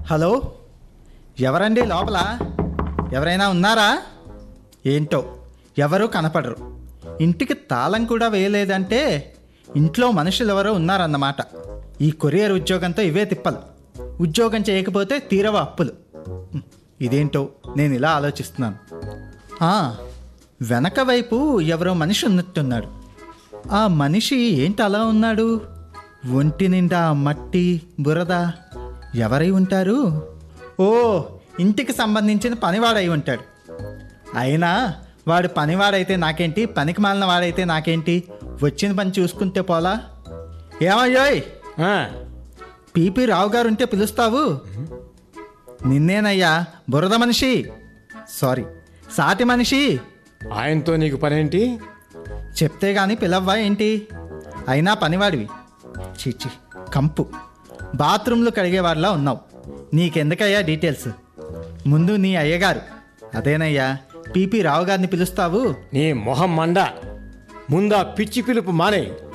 hello ఎవరండి లోపల ఎవరైనా ఉన్నారా ఏంటో ఎవరూ కనపడరు ఇంటికి తాళం కూడా వేయలేదంటే ఇంట్లో మనుషులు ఎవరో ఉన్నారన్నమాట ఈ కొరియర్ ఉద్యోగంతో ఇవే తిప్పలు ఉద్యోగం చేయకపోతే తీరవ అప్పులు హ్మ్, ఇదేంటో నేను ఇలా ఆలోచిస్తున్నాను ఆ, వెనక వైపు ఎవరో మనిషి ఉన్నట్టున్నాడు ఆ మనిషి ఏంటి అలా ఉన్నాడు ఒంటి నిండా మట్టి బురద ఎవరై ఉంటారు ఓ ఇంటికి సంబంధించిన పనివాడై ఉంటాడు అయినా వాడు పనివాడైతే నాకేంటి పనికి మాలిన వాడైతే నాకేంటి వచ్చిన పని చూసుకుంటే పోలా ఏమయ్యోయ్ ఆ, పీపీ రావు గారు ఉంటే పిలుస్తావు నిన్నేనయ్యా బురద మనిషి సారీ సాటి మనిషి ఆయనతో నీకు పనేంటి చెప్తే గాని పిలవ్వా ఏంటి అయినా పనివాడివి చీచి కంపు బాత్రూంలు కడిగేవాడిలా ఉన్నావు నీకెందుకయ్యా డీటెయిల్స్ ముందు నీ అయ్యగారు అదేనయ్యా పీపీ రావు గారిని పిలుస్తావు నీ మొహం మండ ముందా పిచ్చి పిలుపు మానే